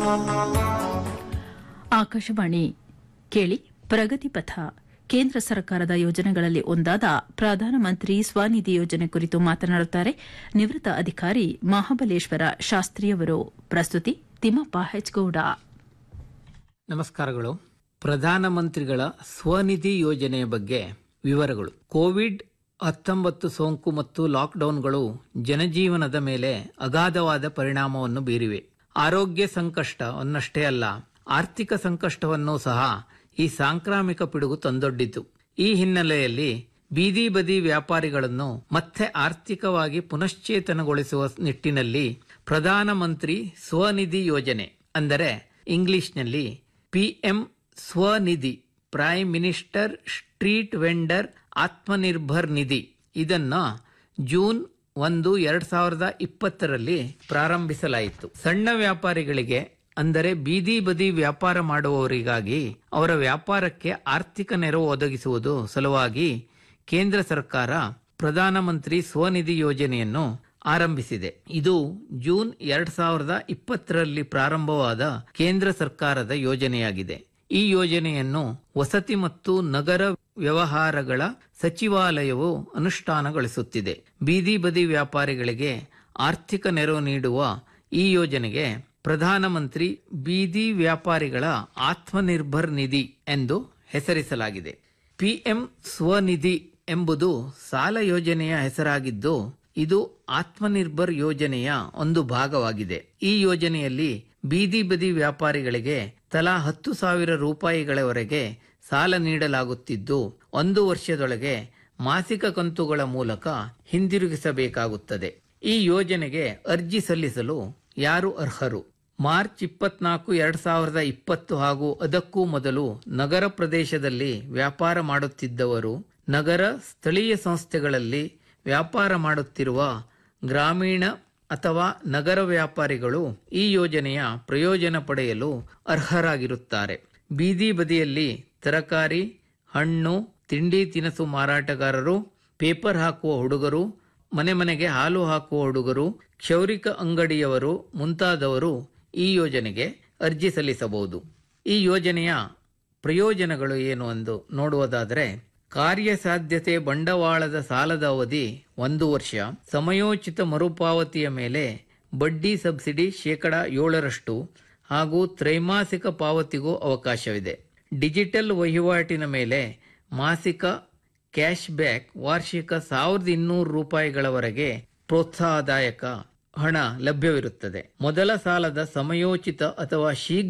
ಆಕಾಶವಾಣಿ ಕೇಳಿ ಪ್ರಗತಿ ಪಥ ಕೇಂದ್ರ ಸರ್ಕಾರದ ಯೋಜನೆಗಳಲ್ಲಿ ಒಂದಾದ ಪ್ರಧಾನಮಂತ್ರಿ ಸ್ವನಿಧಿ ಯೋಜನೆ ಕುರಿತು ಮಾತನಾಡುತ್ತಾರೆ ನಿವೃತ್ತ ಅಧಿಕಾರಿ ಮಹಾಬಲೇಶ್ವರ ಶಾಸ್ತ್ರಿಯವರು ಪ್ರಸ್ತುತಿ ತಿಮ್ಮಪ್ಪ ಹೆಚ್ಗೌಡ ನಮಸ್ಕಾರಗಳು ಪ್ರಧಾನಮಂತ್ರಿಗಳ ಸ್ವನಿಧಿ ಯೋಜನೆಯ ಬಗ್ಗೆ ವಿವರಗಳು ಕೋವಿಡ್ ಹತ್ತೊಂಬತ್ತು ಸೋಂಕು ಮತ್ತು ಲಾಕ್ಡೌನ್ಗಳು ಜನಜೀವನದ ಮೇಲೆ ಅಗಾಧವಾದ ಪರಿಣಾಮವನ್ನು ಬೀರಿವೆ ಆರೋಗ್ಯ ಸಂಕಷ್ಟ ಅನ್ನಷ್ಟೇ ಅಲ್ಲ ಆರ್ಥಿಕ ಸಂಕಷ್ಟವನ್ನು ಸಹ ಈ ಸಾಂಕ್ರಾಮಿಕ ಪಿಡುಗು ತಂದೊಡ್ಡಿತು ಈ ಹಿನ್ನೆಲೆಯಲ್ಲಿ ಬೀದಿ ಬದಿ ವ್ಯಾಪಾರಿಗಳನ್ನು ಮತ್ತೆ ಆರ್ಥಿಕವಾಗಿ ಪುನಶ್ಚೇತನಗೊಳಿಸುವ ನಿಟ್ಟಿನಲ್ಲಿ ಪ್ರಧಾನಮಂತ್ರಿ ಸ್ವನಿಧಿ ಯೋಜನೆ ಅಂದರೆ ಇಂಗ್ಲಿಷ್ನಲ್ಲಿ PM Svanidhi prime minister street vendor Atmanirbhar Nidhi ಇದನ್ನು ಜೂನ್ ಒಂದು ಎರಡ್ ಸಾವಿರದ ಇಪ್ಪತ್ತರಲ್ಲಿ ಪ್ರಾರಂಭಿಸಲಾಯಿತು ಸಣ್ಣ ವ್ಯಾಪಾರಿಗಳಿಗೆ ಅಂದರೆ ಬೀದಿ ಬದಿ ವ್ಯಾಪಾರ ಮಾಡುವವರಿಗಾಗಿ ಅವರ ವ್ಯಾಪಾರಕ್ಕೆ ಆರ್ಥಿಕ ನೆರವು ಒದಗಿಸುವುದು ಸಲುವಾಗಿ ಕೇಂದ್ರ ಸರ್ಕಾರ ಪ್ರಧಾನಮಂತ್ರಿ ಸ್ವನಿಧಿ ಯೋಜನೆಯನ್ನು ಆರಂಭಿಸಿದೆ ಇದು ಜೂನ್ ಎರಡ್ ಸಾವಿರದ ಇಪ್ಪತ್ತರಲ್ಲಿ ಪ್ರಾರಂಭವಾದ ಕೇಂದ್ರ ಸರ್ಕಾರದ ಯೋಜನೆಯಾಗಿದೆ ಈ ಯೋಜನೆಯನ್ನು ವಸತಿ ಮತ್ತು ನಗರ ವ್ಯವಹಾರಗಳ ಸಚಿವಾಲಯವು ಅನುಷ್ಠಾನಗೊಳಿಸುತ್ತಿದೆ ಬೀದಿ ಬದಿ ವ್ಯಾಪಾರಿಗಳಿಗೆ ಆರ್ಥಿಕ ನೆರವು ನೀಡುವ ಈ ಯೋಜನೆಗೆ ಪ್ರಧಾನಮಂತ್ರಿ ಬೀದಿ ವ್ಯಾಪಾರಿಗಳ ಆತ್ಮನಿರ್ಭರ್ ನಿಧಿ ಎಂದು ಹೆಸರಿಸಲಾಗಿದೆ ಪಿಎಂ ಸ್ವನಿಧಿ ಎಂಬುದು ಸಾಲ ಯೋಜನೆಯ ಹೆಸರಾಗಿದ್ದು ಇದು ಆತ್ಮನಿರ್ಭರ್ ಯೋಜನೆಯ ಒಂದು ಭಾಗವಾಗಿದೆ ಈ ಯೋಜನೆಯಲ್ಲಿ ಬೀದಿ ಬದಿ ವ್ಯಾಪಾರಿಗಳಿಗೆ ತಲಾ ಹತ್ತು ಸಾವಿರ ರೂಪಾಯಿಗಳವರೆಗೆ ಸಾಲ ನೀಡಲಾಗುತ್ತಿದ್ದು ಒಂದು ವರ್ಷದೊಳಗೆ ಮಾಸಿಕ ಕಂತುಗಳ ಮೂಲಕ ಹಿಂದಿರುಗಿಸಬೇಕಾಗುತ್ತದೆ ಈ ಯೋಜನೆಗೆ ಅರ್ಜಿ ಸಲ್ಲಿಸಲು ಯಾರು ಅರ್ಹರು ಮಾರ್ಚ್ ಇಪ್ಪತ್ನಾಲ್ಕು ಎರಡ್ ಸಾವಿರದ ಇಪ್ಪತ್ತು ಹಾಗೂ ಅದಕ್ಕೂ ಮೊದಲು ನಗರ ಪ್ರದೇಶದಲ್ಲಿ ವ್ಯಾಪಾರ ಮಾಡುತ್ತಿದ್ದವರು ನಗರ ಸ್ಥಳೀಯ ಸಂಸ್ಥೆಗಳಲ್ಲಿ ವ್ಯಾಪಾರ ಮಾಡುತ್ತಿರುವ ಗ್ರಾಮೀಣ ಅಥವಾ ನಗರ ವ್ಯಾಪಾರಿಗಳು ಈ ಯೋಜನೆಯ ಪ್ರಯೋಜನ ಪಡೆಯಲು ಅರ್ಹರಾಗಿರುತ್ತಾರೆ ಬೀದಿ ಬದಿಯಲ್ಲಿ ತರಕಾರಿ ಹಣ್ಣು ತಿಂಡಿ ತಿನಿಸು ಮಾರಾಟಗಾರರು ಪೇಪರ್ ಹಾಕುವ ಹುಡುಗರು ಮನೆ ಮನೆಗೆ ಹಾಲು ಹಾಕುವ ಹುಡುಗರು ಕ್ಷೌರಿಕ ಅಂಗಡಿಯವರು ಮುಂತಾದವರು ಈ ಯೋಜನೆಗೆ ಅರ್ಜಿ ಸಲ್ಲಿಸಬಹುದು ಈ ಯೋಜನೆಯ ಪ್ರಯೋಜನಗಳು ಏನು ಎಂದು ನೋಡುವುದಾದರೆ ಕಾರ್ಯಸಾಧ್ಯತೆ ಬಂಡವಾಳದ ಸಾಲದ ಅವಧಿ ಒಂದು ವರ್ಷ ಸಮಯೋಚಿತ ಮರುಪಾವತಿಯ ಮೇಲೆ ಬಡ್ಡಿ ಸಬ್ಸಿಡಿ ಶೇಕಡ ಏಳರಷ್ಟು ಹಾಗೂ ತ್ರೈಮಾಸಿಕ ಪಾವತಿಗೂ ಅವಕಾಶವಿದೆ ಡಿಜಿಟಲ್ ವಹಿವಾಟಿನ ಮೇಲೆ ಮಾಸಿಕ ಕ್ಯಾಶ್ ಬ್ಯಾಕ್ ವಾರ್ಷಿಕ ಸಾವಿರದ ಇನ್ನೂರು ರೂಪಾಯಿಗಳವರೆಗೆ ಪ್ರೋತ್ಸಾಹದಾಯಕ ಹಣ ಲಭ್ಯವಿರುತ್ತದೆ ಮೊದಲ ಸಾಲದ ಸಮಯೋಚಿತ ಅಥವಾ ಶೀಘ್ರ